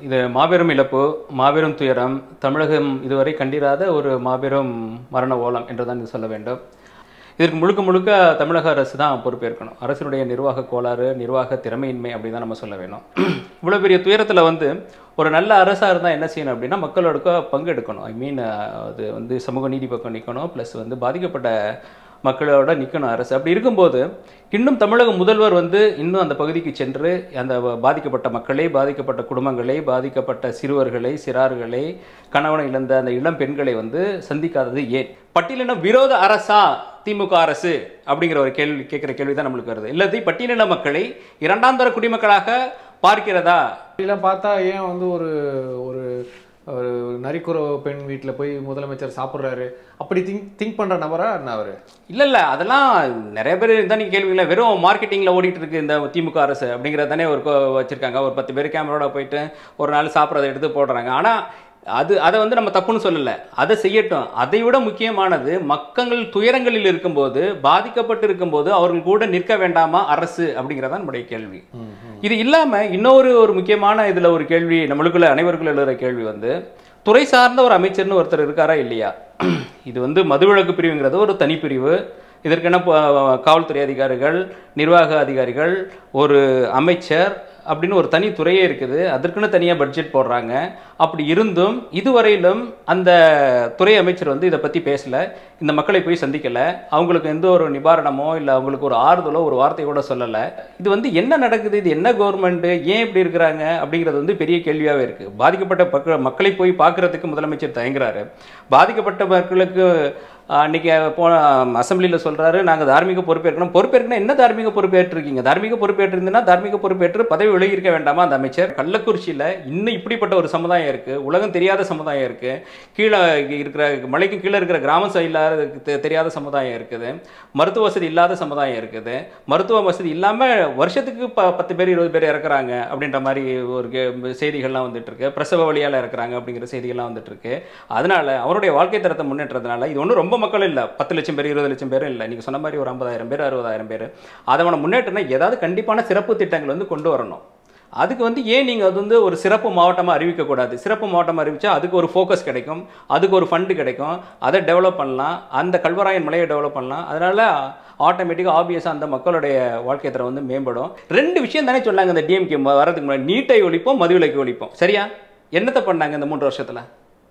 இது மாபெரும் இழப்பு மாபெரும் துயரம் தமிழகம் இதுவரை கண்டிராத ஒரு மாபெரும் மரண ஓலம் என்றுதான் இது சொல்ல வேண்டும் இதற்கு முழுக்க முழுக்க தமிழக அரசு தான் பொறுப்பேற்கணும் அரசினுடைய நிர்வாக கோளாறு நிர்வாக திறமையின்மை அப்படி தான் நம்ம சொல்ல வேணும் இவ்வளோ பெரிய துயரத்தில் வந்து ஒரு நல்ல அரசாக இருந்தால் என்ன செய்யணும் அப்படின்னா மக்களோட பங்கெடுக்கணும் ஐ மீன் அது வந்து சமூக நீதி பக்கம் நிற்கணும் ப்ளஸ் வந்து பாதிக்கப்பட்ட மக்களோட நிற்கணும் அரசு அப்படி இருக்கும்போது இன்னும் தமிழக முதல்வர் வந்து இன்னும் அந்த பகுதிக்கு சென்று அந்த பாதிக்கப்பட்ட மக்களை பாதிக்கப்பட்ட குடும்பங்களை பாதிக்கப்பட்ட சிறுவர்களை சிறார்களை கணவனை இழந்த அந்த இளம் பெண்களை வந்து சந்திக்காதது ஏன் பட்டியலின விரோத அரசா திமுக அரசு அப்படிங்கிற ஒரு கேள்வி கேட்குற கேள்வி தான் நம்மளுக்கு வருது இல்லாட்டி பட்டியலின மக்களை இரண்டாம் தர குடிமக்களாக பார்க்கிறதா இப்படிலாம் பார்த்தா ஏன் வந்து ஒரு ஒரு ஒரு நரிக்குறவ பெண் வீட்டில் போய் முதலமைச்சர் சாப்பிட்றாரு அப்படி திங்க் திங்க் பண்ணுற நபரா என்ன அவர் இல்ல இல்ல அதெல்லாம் நிறைய பேர் தான் நீங்க கேள்விங்களா வெறும் மார்க்கெட்டிங்ல ஓடிட்டு இருக்கு இந்த திமுக அரசு அப்படிங்கிறத தானே ஒரு கோ- வச்சிருக்காங்க ஒரு பத்து பேர் கேமராவோட போயிட்டு ஒரு நாள் சாப்பிட்றத எடுத்து போடுறாங்க ஆனா அது அதை வந்து நம்ம தப்புன்னு சொல்லல அதை செய்யட்டும் அதை விட முக்கியமானது மக்கள் துயரங்களில் இருக்கும்போது பாதிக்கப்பட்டு இருக்கும்போது அவர்கள் கூட நிற்க வேண்டாமா அரசு அப்படிங்கிறதா நம்முடைய கேள்வி இது இல்லாம இன்னொரு ஒரு முக்கியமான இதுல ஒரு கேள்வி நம்மளுக்குள்ள அனைவருக்குள்ள எழுதுற கேள்வி வந்து துறை சார்ந்த ஒரு அமைச்சர்னு ஒருத்தர் இருக்காரா இல்லையா இது வந்து மதுவிலக்கு பிரிவுங்கிறது ஒரு தனிப்பிரிவு இதற்கென ப- காவல்துறை அதிகாரிகள் நிர்வாக அதிகாரிகள் ஒரு அமைச்சர் அப்படின்னு ஒரு தனி துறையே இருக்குது அதற்குன்னு தனியாக பட்ஜெட் போடுறாங்க அப்படி இருந்தும் இதுவரையிலும் அந்த துறை அமைச்சர் வந்து இதை பற்றி பேசலை இந்த மக்களை போய் சந்திக்கலை அவங்களுக்கு எந்த ஒரு நிவாரணமோ இல்லை அவங்களுக்கு ஒரு ஆறுதலோ ஒரு வார்த்தை கூட சொல்லலை இது வந்து என்ன நடக்குது இது என்ன கவர்மெண்ட்டு ஏன் இப்படி இருக்கிறாங்க அப்படிங்கிறது வந்து பெரிய கேள்வியாகவே இருக்குது பாதிக்கப்பட்ட பக்க மக்களை போய் பார்க்குறதுக்கு முதலமைச்சர் தயங்குறாரு பாதிக்கப்பட்ட மக்களுக்கு ஆஹ், அன்னைக்கு போன அசம்பிளியில் சொல்றாரு நாங்கள் தார்மீக பொறுப்பேற்கணும் பொறுப்பேற்கணும் என்ன தார்மீக பொறுப்பேற்றிருக்கீங்க தார்மீக பொறுப்பேற்றிருந்தீங்கன்னா தார்மீக பொறுப்பேற்று பதவி விலகி இருக்க வேண்டாமா அந்த அமைச்சர் கள்ளக்குறிச்சியில் இன்னும் இப்படிப்பட்ட ஒரு சமுதாயம் இருக்கு உலகம் தெரியாத சமுதாயம் இருக்கு கீழே இருக்கிற மலைக்கு கீழே இருக்கிற கிராம சைடு இல்லாத தெ- தெரியாத சமுதாயம் இருக்குது மருத்துவ வசதி இல்லாத சமுதாயம் இருக்குது மருத்துவ வசதி இல்லாமல் வருஷத்துக்கு ப பத்து பேர் இருபது பேர் இறக்குறாங்க அப்படின்ற மாதிரி ஒரு கே- செய்திகள்லாம் வந்துட்டு இருக்கு பிரசவ வழியால் இறக்குறாங்க அப்படிங்கிற செய்திகள்லாம் வந்துட்டு இருக்கு அதனால அவருடைய வாழ்க்கை தரத்தை முன்னேற்றதுனால இது ஒன்றும் ரொம்ப மக்கள் இல்லை பத்து லட்சம் பேர் இருபது லட்சம் பேரும் இல்லை நீங்கள் சொன்ன மாதிரி ஒரு ஐம்பதாயிரம் பேர் அறுபதாயிரம் பேர் அதை அவனை முன்னேற்றம்னா ஏதாவது கண்டிப்பான சிறப்பு திட்டங்கள் வந்து கொண்டு வரணும் அதுக்கு வந்து ஏன் நீங்கள் அது வந்து ஒரு சிறப்பு மாவட்டமாக அறிவிக்கக்கூடாது சிறப்பு மாவட்டமாக அறிவிச்சா அதுக்கு ஒரு ஃபோக்கஸ் கிடைக்கும் அதுக்கு ஒரு ஃபண்டு கிடைக்கும் அதை டெவலப் பண்ணலாம் அந்த கல்வராயன் மலையை டெவலப் பண்ணலாம் அதனால ஆட்டோமேட்டிக்காக ஆப்வியஸாக அந்த மக்களுடைய வாழ்க்கை தரம் வந்து மேம்படும் ரெண்டு விஷயம் தானே சொன்னாங்க இந்த டிஎம்கே வரதுக்கு முன்னாடி நீட்டை ஒழிப்போம் மதுவிலக்கை ஒழிப்போம் சரியா என்னத்தை பண்ணாங்க இந்த மூன்று வருஷத்தில்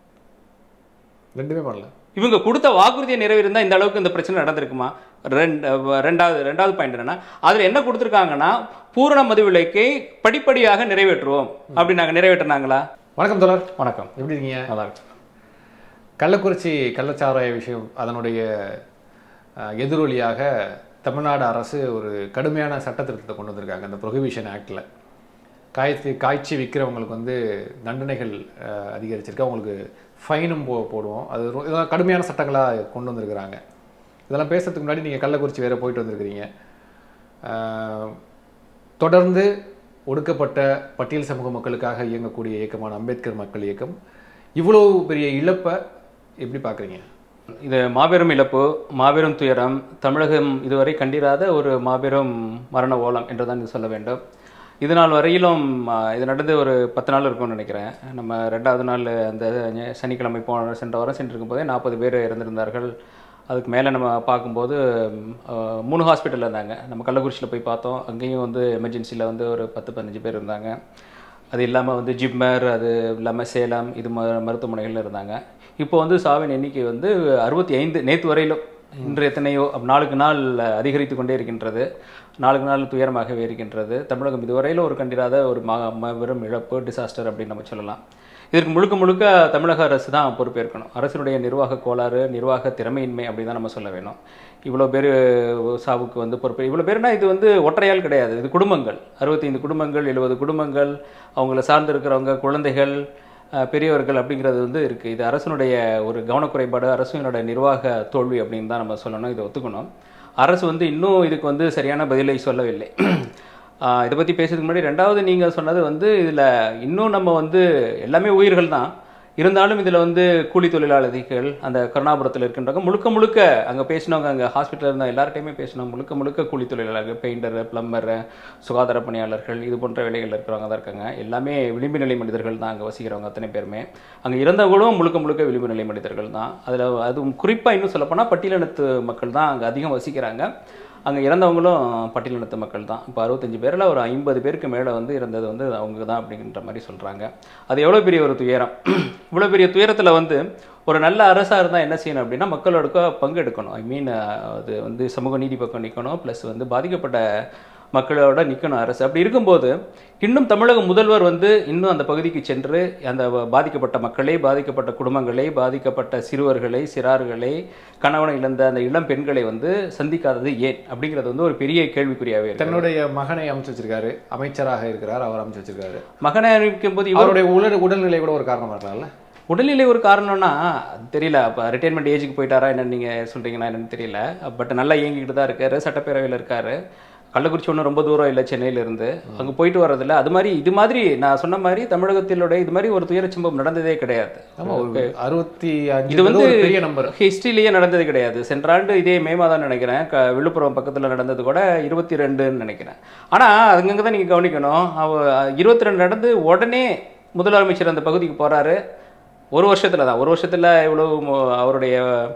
ரெண்டுமே பண்ணல இவங்க கொடுத்த வாக்குறுதியை நிறைவேறிந்தா இந்த அளவுக்கு இந்த பிரச்சனை நடந்திருக்குமா ரெண்டு ரெண்டாவது ரெண்டாவது பாயிண்ட் என்னன்னா அதில் என்ன கொடுத்துருக்காங்கன்னா பூரண மதுவிலக்கை படிப்படியாக நிறைவேற்றுவோம் அப்படி நாங்கள் நிறைவேற்றினாங்களா வணக்கம் தோழர் வணக்கம் எப்படி இருக்கீங்க நல்லா இருக்கு கள்ளக்குறிச்சி கள்ளச்சாராய விஷயம் அதனுடைய அஹ், எதிரொலியாக தமிழ்நாடு அரசு ஒரு கடுமையான சட்ட திருத்தத்தை கொண்டு வந்திருக்காங்க அந்த ப்ரொஹிபிஷன் ஆக்டில் காய்ச்சி காய்ச்சி விற்கிறவங்களுக்கு வந்து தண்டனைகள் அஹ், அதிகரிச்சிருக்கு அவங்களுக்கு ஃபைனும் போ போடுவோம் அது ரொ- இதெல்லாம் கடுமையான சட்டங்களாக கொண்டு வந்திருக்கிறாங்க இதெல்லாம் பேசுறதுக்கு முன்னாடி நீங்கள் கள்ளக்குறிச்சி வேற போயிட்டு வந்திருக்கிறீங்க அஹ், தொடர்ந்து ஒடுக்கப்பட்ட பட்டியல் சமூக மக்களுக்காக இயங்கக்கூடிய இயக்கமான அம்பேத்கர் மக்கள் இயக்கம் இவ்வளோ பெரிய இழப்பை எப்படி பார்க்குறீங்க இது மாபெரும் இழப்பு மாபெரும் துயரம் தமிழகம் இதுவரை கண்டிராத ஒரு மாபெரும் மரண ஓலம் என்றுதான் இது சொல்ல வேண்டும் இது நாள் வரையிலும் ஆ, இது நடந்து ஒரு பத்து நாள் இருக்கும்னு நினைக்கிறேன் நம்ம ரெண்டாவது நாள் அந்த ஞ- சனிக்கிழமை போன சென்ற வாரம் சென்றிருக்கும் போதே நாற்பது பேர் இறந்திருந்தார்கள் அதுக்கு மேலே நம்ம பார்க்கும்போது ம், ஆ, மூணு ஹாஸ்பிட்டலில் இருந்தாங்க நம்ம கள்ளக்குறிச்சியில் போய் பார்த்தோம் அங்கேயும் வந்து எமர்ஜென்சியில் வந்து ஒரு பத்து பதினஞ்சு பேர் இருந்தாங்க அது இல்லாமல் வந்து ஜிப்மர் அது இல்லாமல் சேலம் இது ம மருத்துவமனைகள்ல இருந்தாங்க இப்போ வந்து சாவின் எண்ணிக்கை வந்து அறுபத்தி ஐந்து நேற்று வரையிலும் இன்று எத்தனையோ அப்ப நாளுக்கு நாள் அதிகரித்து கொண்டே இருக்கின்றது நாளுக்கு நாள் துயரமாகவே இருக்கின்றது தமிழகம் இதுவரையிலும் ஒரு கண்டிராத ஒரு மா மாபெரும் இழப்பு டிசாஸ்டர் அப்படின்னு நம்ம சொல்லலாம் இதற்கு முழுக்க முழுக்க தமிழக அரசு தான் பொறுப்பேற்கணும் அரசினுடைய நிர்வாக கோளாறு நிர்வாக திறமையின்மை அப்படி தான் நம்ம சொல்ல வேணும் இவ்வளோ பேர் சாவுக்கு வந்து பொறுப்பு இவ்வளோ பேர்னா இது வந்து ஒற்றையால் கிடையாது இது குடும்பங்கள் அறுபத்தைந்து குடும்பங்கள் எழுபது குடும்பங்கள் அவங்கள சார்ந்து இருக்கிறவங்க குழந்தைகள் அஹ், பெரியவர்கள் அப்படிங்கிறது வந்து இருக்குது இது அரசனுடைய ஒரு கவனக்குறைபாடு அரசினுடைய நிர்வாக தோல்வி அப்படின்னு தான் நம்ம சொல்லணும் இதை ஒத்துக்கணும் அரசு வந்து இன்னும் இதுக்கு வந்து சரியான பதிலை சொல்லவில்லை ஆஹ் இதை பற்றி பேசுறதுக்கு முன்னாடி ரெண்டாவது நீங்கள் சொன்னது வந்து இதில் இன்னும் நம்ம வந்து எல்லாமே உயிர்கள் தான் இருந்தாலும் இதில் வந்து கூலி தொழிலாளர்கள் அந்த கருணாபுரத்தில் இருக்கின்றவங்க முழுக்க முழுக்க அங்கே பேசினவங்க அங்கே ஹாஸ்பிட்டலில் இருந்த எல்லார்ட்டையுமே பேசினவங்க முழுக்க முழுக்க கூலி தொழிலாளர்கள் பெயிண்டர் பிளம்பர் சுகாதார பணியாளர்கள் இது போன்ற வேலைகள் இருக்கிறவங்க தான் இருக்காங்க எல்லாமே விளிம்பு நிலை மனிதர்கள் தான் அங்கே வசிக்கிறவங்க அத்தனை பேருமே அங்கே இருந்தவங்களும் முழுக்க முழுக்க விளிம்பு நிலை மனிதர்கள் தான் அதில் அதுவும் குறிப்பாக இன்னும் சொல்லப்போனால் பட்டியலினத்து மக்கள் தான் அங்கே அதிகம் வசிக்கிறாங்க அங்கே இறந்தவங்களும் பட்டியலினத்து மக்கள் தான் இப்போ அறுபத்தஞ்சு பேரில் ஒரு ஐம்பது பேருக்கு மேலே வந்து இறந்தது வந்து அவங்க தான் அப்படின்ற மாதிரி சொல்கிறாங்க அது எவ்வளோ பெரிய ஒரு துயரம் இவ்வளோ பெரிய துயரத்தில் வந்து ஒரு நல்ல அரசாக இருந்தால் என்ன செய்யணும் அப்படின்னா மக்களோட பங்கெடுக்கணும் ஐ மீன் அது வந்து சமூக நீதி பக்கம் நிற்கணும் ப்ளஸ் வந்து பாதிக்கப்பட்ட மக்களோட நிற்கணும் அரசு அப்படி இருக்கும்போது இன்னும் தமிழக முதல்வர் வந்து இன்னும் அந்த பகுதிக்கு சென்று அந்த பாதிக்கப்பட்ட மக்களை பாதிக்கப்பட்ட குடும்பங்களை பாதிக்கப்பட்ட சிறுவர்களை சிறார்களை கணவனை இழந்த அந்த இளம் பெண்களை வந்து சந்திக்காதது ஏன் அப்படிங்கிறது வந்து ஒரு பெரிய கேள்விக்குறியாகவே இருக்கு தன்னுடைய மகனை அமைச்சு வச்சிருக்காரு அமைச்சராக இருக்கிறார் அவர் அமைச்சு வச்சிருக்காரு மகனை அறிவிக்கும் போது இவர் அவருடைய உடல் உடல்நிலை கூட ஒரு காரணமா இருக்கலாம்ல உடல்நிலை ஒரு காரணம்னா அது தெரியல அப்போ ரிட்டைர்மெண்ட் ஏஜுக்கு போயிட்டாரா என்னன்னு நீங்கள் சொல்கிறீங்கன்னா என்னன்னு தெரியல பட் நல்லா இயங்கிக்கிட்டு தான் இருக்காரு சட்டப்பேரவையில் இருக்காரு கள்ளக்குறிச்சி ஒன்றும் ரொம்ப தூரம் இல்லை சென்னையிலேருந்து அங்கே போயிட்டு வர்றதில்ல அது மாதிரி இது மாதிரி நான் சொன்ன மாதிரி தமிழகத்திலுடைய இது மாதிரி ஒரு துயர சம்பவம் நடந்ததே கிடையாது ஆமா ஒரு அறுபத்தி அஞ்சு இது வந்து ஒரு பெரிய நம்பர் ஹிஸ்ட்ரியிலேயே நடந்தது கிடையாது சென்ற ஆண்டு இதே மே மாதம் நினைக்கிறேன் க விழுப்புரம் பக்கத்தில் நடந்தது கூட இருபத்தி ரெண்டுன்னு நினைக்கிறேன் ஆனால் அங்கங்கே தான் நீங்கள் கவனிக்கணும் அவ இருபத்தி ரெண்டு நடந்து உடனே முதலமைச்சர் அந்த பகுதிக்கு போகிறாரு ஒரு வருஷத்தில் தான் ஒரு வருஷத்தில் இவ்வளோ மு- அவருடைய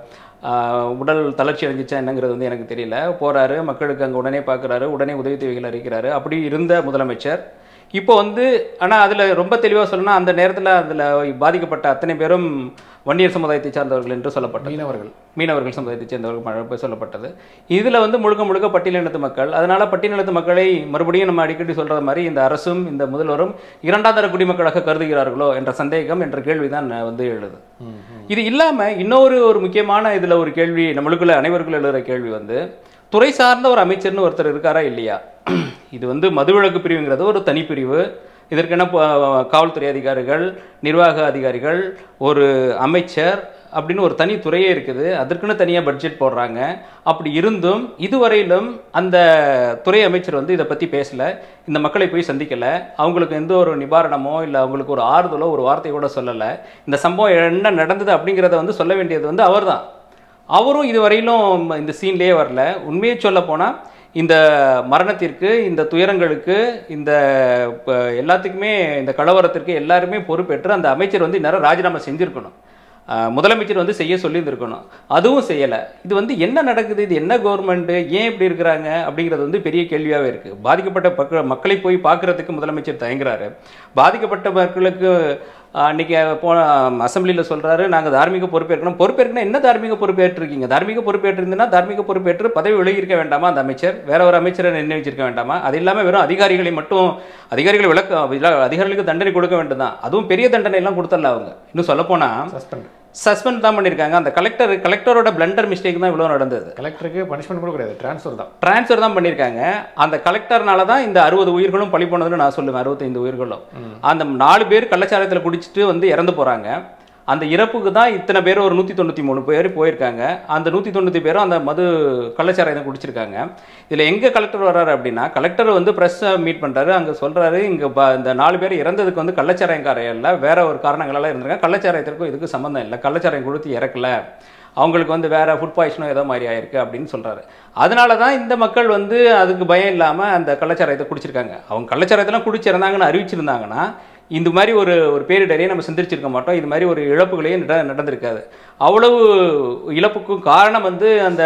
ஆஹ், உடல் தளர்ச்சி அடைஞ்சிச்சா என்னங்கிறது வந்து எனக்கு தெரியல போகிறாரு மக்களுக்கு அங்கே உடனே பார்க்குறாரு உடனே உதவித்தொகைகள் அறிவிக்கிறாரு அப்படி இருந்த முதலமைச்சர் இப்போ வந்து ஆனால் அதில் ரொம்ப தெளிவாக சொல்லணும்னா அந்த நேரத்தில் அதில் பாதிக்கப்பட்ட அத்தனை பேரும் வன்னியர் சமுதாயத்தை சார்ந்தவர்கள் என்று சொல்லப்பட்டது மீனவர்கள் மீனவர்கள் சமுதாயத்தை சேர்ந்தவர்கள் மழை பேர் சொல்லப்பட்டது இதில் வந்து முழுக்க முழுக்க பட்டியலினத்து மக்கள் அதனால பட்டியலினத்து மக்களை மறுபடியும் நம்ம அடிக்கடி சொல்றது மாதிரி இந்த அரசும் இந்த முதல்வரும் இரண்டாம் தர குடிமக்களாக கருதுகிறார்களோ என்ற சந்தேகம் என்ற கேள்விதான் வந்து எழுது இது இல்லாம இன்னொரு ஒரு முக்கியமான இதுல ஒரு கேள்வி நம்மளுக்குள்ள அனைவருக்குள்ள எழுதுற கேள்வி வந்து துறை சார்ந்த ஒரு அமைச்சர்னு ஒருத்தர் இருக்காரா இல்லையா இது வந்து மதுவிலக்கு பிரிவுங்கிறது ஒரு தனிப்பிரிவு இதற்கென ப- காவல்துறை அதிகாரிகள் நிர்வாக அதிகாரிகள் ஒரு அமைச்சர் அப்படின்னு ஒரு தனி துறையே இருக்குது அதற்குன்னு தனியாக பட்ஜெட் போடுறாங்க அப்படி இருந்தும் இதுவரையிலும் அந்த துறை அமைச்சர் வந்து இதை பற்றி பேசல இந்த மக்களை போய் சந்திக்கல அவங்களுக்கு எந்த ஒரு நிவாரணமோ இல்லை அவங்களுக்கு ஒரு ஆறுதலோ ஒரு வார்த்தை கூட சொல்லலை இந்த சம்பவம் என்ன நடந்தது அப்படிங்கிறத வந்து சொல்ல வேண்டியது வந்து அவர்தான் அவரும் இதுவரையிலும் இந்த சீன்லேயே வரல உண்மையை சொல்ல போனால் இந்த மரணத்திற்கு இந்த துயரங்களுக்கு இந்த ப- எல்லாத்துக்குமே இந்த கலவரத்திற்கு எல்லாருமே பொறுப்பேற்று அந்த அமைச்சர் வந்து இந்நேரம் ராஜினாமா செஞ்சிருக்கணும் ஆஹ் முதலமைச்சர் வந்து செய்ய சொல்லியிருந்திருக்கணும் அதுவும் செய்யலை இது வந்து என்ன நடக்குது இது என்ன கவர்மெண்ட்டு ஏன் இப்படி இருக்கிறாங்க அப்படிங்கிறது வந்து பெரிய கேள்வியாகவே இருக்குது பாதிக்கப்பட்ட பக்க மக்களை போய் பார்க்குறதுக்கு முதலமைச்சர் தயங்குறாரு பாதிக்கப்பட்ட மக்களுக்கு ஆஹ் அன்னைக்கு போன அசம்பிளியில் சொல்றாரு நாங்க தார்மீக பொறுப்பேற்கணும் பொறுப்பேற்கணும் என்ன தார்மீக பொறுப்பேற்றிருக்கீங்க தார்மீக பொறுப்பேற்றிருந்தீங்கன்னா தார்மீக பொறுப்பேற்று பதவி விலகியிருக்க வேண்டாமா அந்த அமைச்சர் வேற ஒரு அமைச்சரை நிர்ணயிச்சிருக்க வேண்டாமா அது இல்லாம வெறும் அதிகாரிகளை மட்டும் அதிகாரிகளை விளக்க வில- அதிகாரிகளுக்கு தண்டனை கொடுக்க வேண்டியதுதான் அதுவும் பெரிய தண்டனை எல்லாம் கொடுத்துடல அவங்க இன்னும் சொல்ல போனா சஸ்பெண்ட் சஸ்பெண்ட் தான் பண்ணியிருக்காங்க அந்த கலெக்டர் கலெக்டரோட பிளண்டர் மிஸ்டேக் தான் இவ்வளோ நடந்தது கலெக்டருக்கு பனிஷ்மெண்ட் கூட கிடையாது ட்ரான்ஸ்ஃபர் தான் ட்ரான்ஸ்ஃபர் தான் பண்ணியிருக்காங்க அந்த கலெக்டர்னால தான் இந்த அறுபது உயிர்களும் பழி போனதுன்னு நான் சொல்லுவேன் அறுபத்தைந்து உயிர்களும் அந்த நாலு பேர் கள்ளச்சாராயத்தில் குடிச்சிட்டு வந்து இறந்து போகிறாங்க அந்த இறப்புக்கு தான் இத்தனை பேர் ஒரு நூற்றி தொண்ணூற்றி மூணு பேர் போயிருக்காங்க அந்த நூற்றி தொண்ணூற்றி பேரும் அந்த மது கள்ளச்சாராயம் குடிச்சிருக்காங்க இதில் எங்கே கலெக்டர் வர்றாரு அப்படின்னா கலெக்டர் வந்து ப்ரெஸ்ஸை மீட் பண்ணுறாரு அங்கே சொல்கிறாரு இங்கே இந்த நாலு பேர் இறந்ததுக்கு வந்து கள்ளச்சாராயக்காரையில் வேற ஒரு காரணங்களால இருந்திருக்காங்க கள்ளச்சாராயத்திற்கும் இதுக்கு சம்மந்தம் இல்லை கள்ளச்சாராயம் கொடுத்து இறக்கல அவங்களுக்கு வந்து வேற ஃபுட் பாய்சனோ ஏதோ மாதிரி ஆயிருக்கு அப்படின்னு சொல்றாரு அதனால தான் இந்த மக்கள் வந்து அதுக்கு பயம் இல்லாம அந்த கள்ளச்சாராயத்தை குடிச்சிருக்காங்க அவங்க கள்ளச்சாராயத்தெல்லாம் குடிச்சிருந்தாங்கன்னு அறிவிச்சிருந்தாங்கன்னா இந்த மாதிரி ஒரு ஒரு பேரிடரையே நம்ம சிந்திச்சிருக்க மாட்டோம் இது மாதிரி ஒரு இழப்புகளையும் நட நடந்திருக்காது அவ்வளவு இழப்புக்கும் காரணம் வந்து அந்த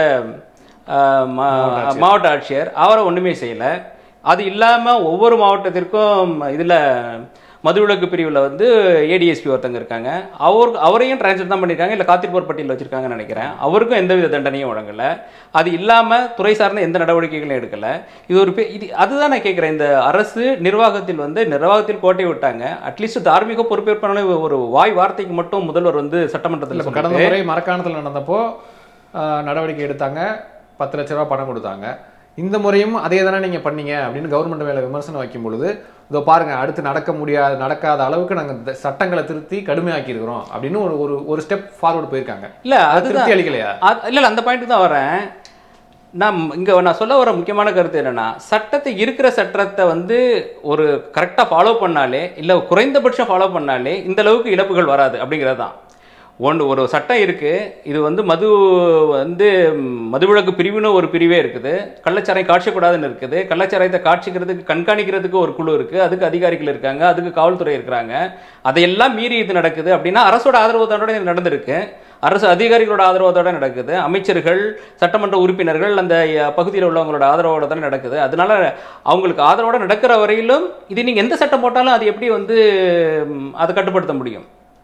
ஆஹ், மா- மாவட்ட ஆட்சியர் அவரை ஒண்ணுமே செய்யலை அது இல்லாமல் ஒவ்வொரு மாவட்டத்திற்கும் இதில் மதுவிலக்கு பிரிவில் வந்து ஏடிஎஸ்பி ஒருத்தங்க இருக்காங்க அவர் அவரையும் ட்ரான்ஸ்ஃபர் தான் பண்ணியிருக்காங்க இல்லை காத்திருப்போர் பட்டியலில் வச்சிருக்காங்கன்னு நினைக்கிறேன் அவருக்கும் எந்தவித தண்டனையும் வழங்கலை அது இல்லாமல் துறை சார்ந்த எந்த நடவடிக்கைகளும் எடுக்கலை இது ஒரு பெ- இது அதுதான் நான் கேட்குறேன் இந்த அரசு நிர்வாகத்தில் வந்து நிர்வாகத்தில் கோட்டை விட்டாங்க அட்லீஸ்ட் தார்மீக பொறுப்பேற்பான ஒரு வாய் வார்த்தைக்கு மட்டும் முதல்வர் வந்து சட்டமன்றத்தில் இல்ல, கடந்த முறை மரக்காணத்தில் நடந்தப்போ ஆஹ், நடவடிக்கை எடுத்தாங்க பத்து லட்ச ரூபா பணம் கொடுத்தாங்க இந்த முறையும் அதே தானே நீங்க பண்ணீங்க அப்படின்னு கவர்மெண்ட் மேல விமர்சனம் வைக்கும் பொழுது இதோ பாருங்க அடுத்து நடக்க முடியாத நடக்காத அளவுக்கு நாங்க இந்த சட்டங்களை திருத்தி கடுமையாக்கி இருக்கிறோம் அப்படின்னு ஒரு ஒரு ஒரு ஸ்டெப் ஃபார்வர்டு போயிருக்காங்க இல்லை அது அதுதான் திருப்தி அளிக்கலையா அது- இல்ல இல்ல அந்த பாயிண்ட் தான் வரேன் நான் இங்கே நான் சொல்ல வர முக்கியமான கருத்து என்னன்னா சட்டத்தை இருக்கிற சட்டத்தை வந்து ஒரு கரெக்டாக ஃபாலோ பண்ணாலே இல்லை குறைந்தபட்சம் ஃபாலோ பண்ணாலே இந்த அளவுக்கு இழப்புகள் வராது அப்படிங்கிறது தான் ஒன்று ஒரு சட்டம் இருக்குது இது வந்து மது வந்து ம், மதுவிலக்கு பிரிவுன்னு ஒரு பிரிவே இருக்குது கள்ளச்சாராயம் காட்சக்கூடாதுன்னு இருக்குது கள்ளச்சாராயத்தை காட்சிக்கிறதுக்கு கண்காணிக்கிறதுக்கு ஒரு குழு இருக்குது அதுக்கு அதிகாரிகள் இருக்காங்க அதுக்கு காவல்துறை இருக்கிறாங்க அதையெல்லாம் மீறி இது நடக்குது அப்படின்னா அரசோட ஆதரவோட இது நடந்திருக்கு அரசு அதிகாரிகளோட ஆதரவோட நடக்குது அமைச்சர்கள் சட்டமன்ற உறுப்பினர்கள் அந்த அஹ், பகுதியில் உள்ளவங்களோட ஆதரவோட தான் நடக்குது அதனால அவங்களுக்கு ஆதரவோட நடக்கிற வரையிலும் இது நீங்கள் எந்த சட்டம் போட்டாலும் அது எப்படி வந்து ம், அதை கட்டுப்படுத்த முடியும்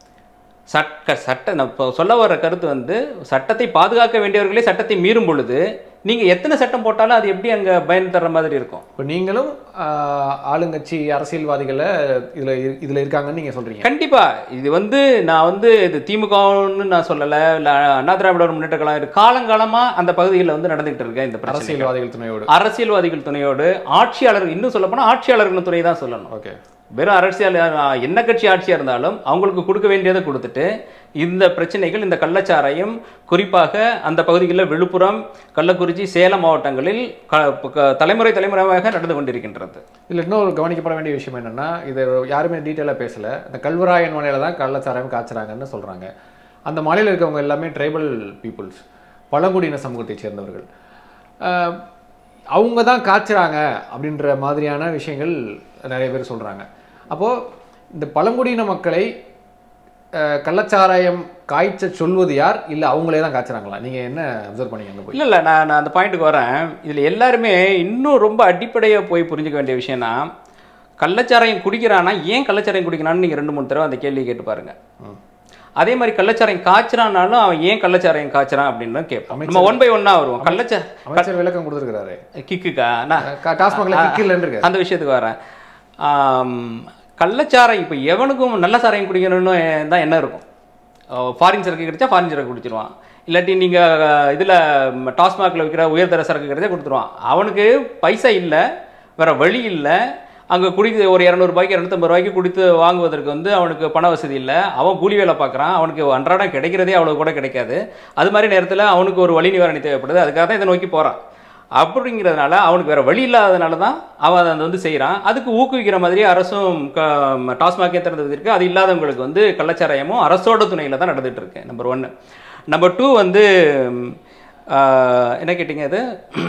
சட்ட சட்ட நான் இப்போ சொல்ல வர கருத்து வந்து சட்டத்தை பாதுகாக்க வேண்டியவர்களே சட்டத்தை மீறும் பொழுது நீங்கள் எத்தனை சட்டம் போட்டாலும் அது எப்படி அங்கே பயன் தர்ற மாதிரி இருக்கும் இப்போ நீங்களும் ஆஹ், ஆளுங்கட்சி அரசியல்வாதிகளை இதில் இதில் இருக்காங்கன்னு நீங்கள் சொல்கிறீங்க கண்டிப்பா இது வந்து நான் வந்து இது திமுகன்னு நான் சொல்லலை இல்லை அண்ணா திராவிட முன்னேற்ற கழகம் இது காலங்காலமா அந்த பகுதியில் வந்து நடந்துகிட்டு இருக்கேன் இந்த பிரச்சனை அரசியல்வாதிகள் துணையோடு அரசியல்வாதிகள் துணையோடு ஆட்சியாளர்கள் இன்னும் சொல்ல போனால் ஆட்சியாளர்கள் துணை தான் சொல்லணும் ஓகே வெறும் அரசியல் அஹ், என்ன கட்சி ஆட்சியாக இருந்தாலும் அவங்களுக்கு கொடுக்க வேண்டியதை கொடுத்துட்டு இந்த பிரச்சனைகள் இந்த கள்ளச்சாராயம் குறிப்பாக அந்த பகுதிகளில் விழுப்புரம் கள்ளக்குறிச்சி சேலம் மாவட்டங்களில் க க- தலைமுறை தலைமுறையாக நடந்து கொண்டிருக்கின்றது இதில் இன்னொரு கவனிக்கப்பட வேண்டிய விஷயம் என்னன்னா இது யாருமே டீட்டெயிலாக பேசல இந்த கல்வராயன் மலையில தான் கள்ளச்சாராயம் காய்ச்சறாங்கன்னு சொல்றாங்க அந்த மலையில் இருக்கவங்க எல்லாமே ட்ரைபல் பீப்புள்ஸ் பழங்குடியின சமூகத்தை சேர்ந்தவர்கள் ஆஹ், அவங்க தான் காய்ச்சறாங்க அப்படின்ற மாதிரியான விஷயங்கள் நிறைய பேர் சொல்றாங்க அப்போ இந்த பழங்குடியின மக்களை ஆஹ், கள்ளச்சாராயம் காய்ச்ச சொல்வது யார் இல்லை அவங்களே தான் காய்ச்சறாங்களா நீங்க என்ன அப்சர்வ் பண்ணீங்க அங்கே போய் இல்லை இல்லை நான் நான் அந்த பாயிண்ட்டுக்கு வரேன் இதில் எல்லாருமே இன்னும் ரொம்ப அடிப்படையாக போய் புரிஞ்சுக்க வேண்டிய விஷயம்னா கள்ளச்சாராயம் குடிக்கிறானா ஏன் கள்ளச்சாராயம் குடிக்கிறான்னு நீங்கள் ரெண்டு மூணு தடவை அந்த கேள்வி கேட்டு பாருங்க ம். அதே மாதிரி கள்ளச்சாராயம் காய்ச்சறானாலும் அவன் ஏன் கள்ளச்சாராயம் காய்ச்சறான் அப்படின்னு தான் கேட்போம் நம்ம ஒன் பை ஒன்னா வருவோம் கள்ளச்சா அமைச்சர் விளக்கம் கொடுத்துருக்கிறாரு கிக்குக்கா நான் டாஸ்மாக்ல கிக் இல்லைன்னு இருக்காரு அந்த விஷயத்துக்கு வரேன் ஆம், கள்ளச்சாராயம் இப்போ எவனுக்கும் நல்ல சாராயம் குடிக்கணும்னு தான் என்ன இருக்கும் ஃபாரின் சரக்கு கிடைச்சா ஃபாரின் சரக்கு குடிச்சிருவான் இல்லாட்டி நீங்கள் இதில் டாஸ்மாகில் விற்கிற உயர்தர சரக்கு கிடைச்சா கொடுத்துருவான் அவனுக்கு பைசா இல்லை வேற வழி இல்லை அங்கே குடிக்க ஒரு இரநூறுபாய்க்கு இரநூத்தம்பது ரூபாய்க்கு குடித்து வாங்குவதற்கு வந்து அவனுக்கு பண வசதி இல்லை அவன் கூலி வேலை பார்க்குறான் அவனுக்கு அன்றாடம் கிடைக்கிறதே அவ்வளோ கூட கிடைக்காது அது மாதிரி நேரத்தில் அவனுக்கு ஒரு வழி நிவாரணி தேவைப்படுது அதுக்காக தான் இதை நோக்கி போகிறான் அப்படிங்கிறதுனால அவனுக்கு வேற வழி இல்லாததுனால தான் அவன் அதை வந்து செய்கிறான் அதுக்கு ஊக்குவிக்கிற மாதிரி அரசும் க- டாஸ்மாகே திறந்து இருக்கு அது இல்லாதவங்களுக்கு வந்து கள்ளச்சாராயமும் அரசோட துணையில் தான் நடந்துட்டு இருக்கு நம்பர் ஒன்று நம்பர் டூ வந்து ம், ஆஹ், என்ன கேட்டிங்க அது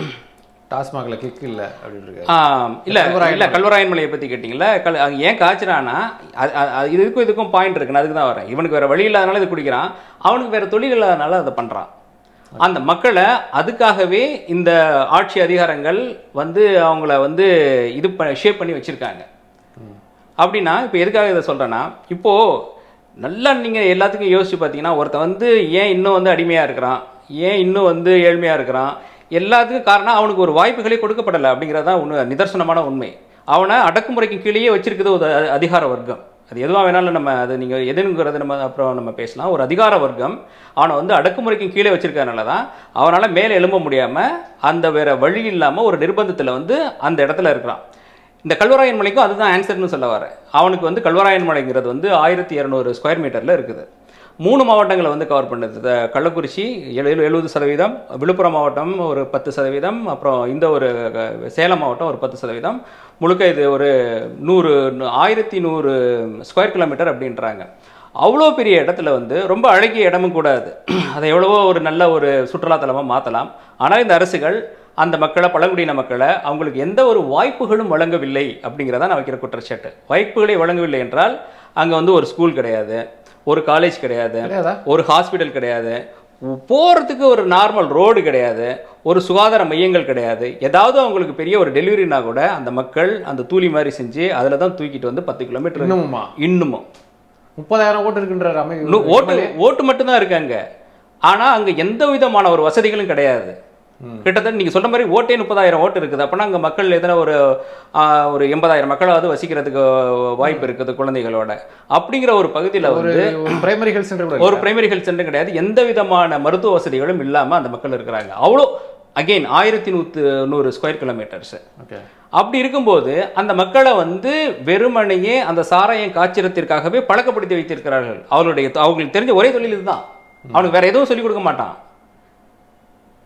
டாஸ்மாக்ல கிக் இல்ல அப்படின்னு இருக்காரு ஆம், இல்ல கல்வராயன் இல்ல கல்வராயன் மலையை பத்தி கேட்டிங்களா கல் அது ஏன் காய்ச்சறானா அது- அது- அது இதுக்கும் இதுக்கும் பாயிண்ட் இருக்கு நான் அதுக்கு தான் வரேன் இவனுக்கு வேற வழி இல்லாதனால இது குடிக்கிறான் அவனுக்கு வேற தொழில் இல்லாதனால அதை பண்றான் அந்த மக்களை அதுக்காகவே இந்த ஆட்சி அதிகாரங்கள் வந்து அவங்கள வந்து இது ஷேப் பண்ணி வச்சிருக்காங்க அப்படின்னா இப்போ எதுக்காக இதை சொல்கிறேன்னா இப்போது நல்லா நீங்கள் எல்லாத்துக்கும் யோசிச்சு பார்த்தீங்கன்னா ஒருத்தன் வந்து ஏன் இன்னும் வந்து அடிமையாக இருக்கிறான் ஏன் இன்னும் வந்து ஏழ்மையாக இருக்கிறான் எல்லாத்துக்கும் காரணம் அவனுக்கு ஒரு வாய்ப்புகளே கொடுக்கப்படலை அப்படிங்கிறது தான் உண்மை நிதர்சனமான உண்மை அவனை அடக்குமுறைக்கு கீழேயே வச்சிருக்குது ஒரு அ- அதிகார வர்க்கம் அது எதுவாக வேணாலும் நம்ம அது நீங்கள் எதுங்கிறது நம்ம அப்புறம் நம்ம பேசலாம் ஒரு அதிகார வர்க்கம் அவனை வந்து அடக்குமுறைக்கு கீழே வச்சிருக்கறனால தான் அவனால் மேலே எழும்ப முடியாமல் அந்த வேற வழி இல்லாமல் ஒரு நிர்பந்தத்தில் வந்து அந்த இடத்துல இருக்கிறான் இந்த கல்வராயன் மலைக்கும் அதுதான் ஆன்சர்னு சொல்ல வரேன் அவனுக்கு வந்து கல்வராயன் மலைங்கிறது வந்து ஆயிரத்தி இரநூறு ஸ்கொயர் மீட்டரில் இருக்குது மூணு மாவட்டங்களை வந்து கவர் பண்ணுது இந்த கள்ளக்குறிச்சி எழு எழுபது சதவீதம் விழுப்புரம் மாவட்டம் ஒரு பத்து சதவீதம் அப்புறம் இந்த ஒரு அஹ், சேலம் மாவட்டம் ஒரு பத்து சதவீதம் முழுக்க இது ஒரு நூறு ஆயிரத்தி நூறு ஸ்கொயர் கிலோமீட்டர் அப்படின்றாங்க அவ்வளோ பெரிய இடத்துல வந்து ரொம்ப அழகிய இடமும் கூட அது அதை எவ்வளவோ ஒரு நல்ல ஒரு சுற்றுலாத்தலமாக மாற்றலாம் ஆனால் இந்த அரசுகள் அந்த மக்களை பழங்குடியின மக்களை அவங்களுக்கு எந்த ஒரு வாய்ப்புகளும் வழங்கவில்லை அப்படிங்கிறதா நான் வைக்கிற குற்றச்சாட்டு வாய்ப்புகளை வழங்கவில்லை என்றால் அங்கே வந்து ஒரு ஸ்கூல் கிடையாது ஒரு காலேஜ் கிடையாது கிடையாதா ஒரு ஹாஸ்பிட்டல் கிடையாது போகிறதுக்கு ஒரு நார்மல் ரோடு கிடையாது ஒரு சுகாதார மையங்கள் கிடையாது ஏதாவது அவங்களுக்கு பெரிய ஒரு டெலிவரினா கூட அந்த மக்கள் அந்த தூளி மாதிரி செஞ்சு அதில் தான் தூக்கிட்டு வந்து பத்து கிலோமீட்டர் இன்னமுமா இன்னமும் முப்பதாயிரம் ஓட்டு இருக்குன்ற அமை இன்னும் ஓட்டு ஓட்டு மட்டும்தான் இருக்காங்க ஆனா அங்க எந்த விதமான ஒரு வசதிகளும் கிடையாது ம். கிட்டத்தட்ட நீங்க சொல்ற மாதிரி ஓட்டே முப்பதாயிரம் ஓட்டு இருக்குது அப்பனா அங்க மக்கள் எத்தனை ஒரு ஆ, ஒரு எண்பதாயிரம் மக்களாவது வசிக்கிறதுக்கு வாய்ப்பு இருக்குது குழந்தைகளோட அப்படிங்கிற ஒரு பகுதியில ஒரு வந்து ஒரு பிரைமரி ஹெல்த் சென்டர் கூட ஒரு பிரைமரி ஹெல்த் சென்டர் கிடையாது எந்த விதமான மருத்துவ வசதிகளும் இல்லாம அந்த மக்கள் இருக்கிறாங்க அவ்வளோ அகைன் ஆயிரத்தி நூத்து நூறு ஸ்கொயர் கிலோமீட்டர்ஸ் ஓகே அப்படி இருக்கும்போது அந்த மக்களை வந்து வெறுமனையே அந்த சாராயம் காய்ச்சறத்திற்காகவே பழக்கப்படுத்தி வைத்திருக்கிறார்கள் அவர்களுடைய அவங்களுக்கு தெரிஞ்ச ஒரே தொழில் இதுதான் அவனுக்கு வேற எதுவும் சொல்லிக் கொடுக்க மாட்டான்